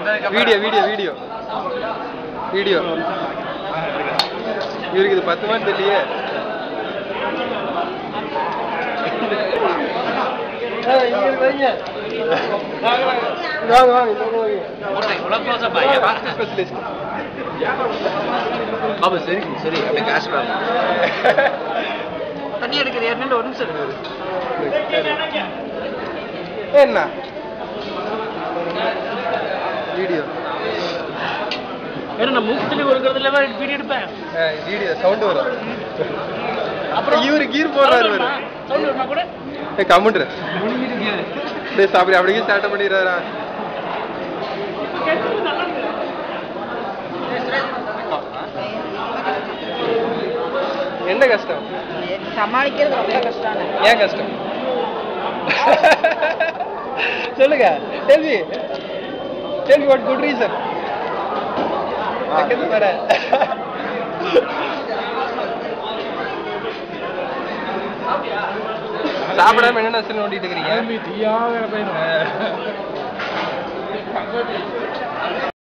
Video video video video இவருக்கு இது பத்துமான்னு தெரியலையே வாங்க வாங்க இந்த பக்கம் வாங்க ஸ்பெஷலிஸ்ட் பாபு சரி சரி அப்படியே காசு தண்ணி எடுக்குது என்னண்டு ஒரு நிமிஷம் இருக்கு. என்ன வீடியோ ஏன்னா நான் மூக்கு தண்ணி ஒருக்கிறதுல வீடியோ எடுப்பேன் வீடியோ சவுண்ட் வரும் அப்புறம் இவரு கீர் போடுறாரு இவரு சவுண்ட் வருமா கூட ஏய் கம்முன்ற டேய் சாப்பிடு அப்படியே ஸ்டார்ட் பண்ணிடுறாரா என்ன கஷ்டம் சமாளிக்கிறது ரொம்ப கஷ்டம் ஏன் கஷ்டம் சொல்லுங்க டெல்வி டெல்வி வாட் குட் ரீசன் வர சாப்பிடாம என்ன நசல் நோண்டிட்டு இருக்கிறீங்க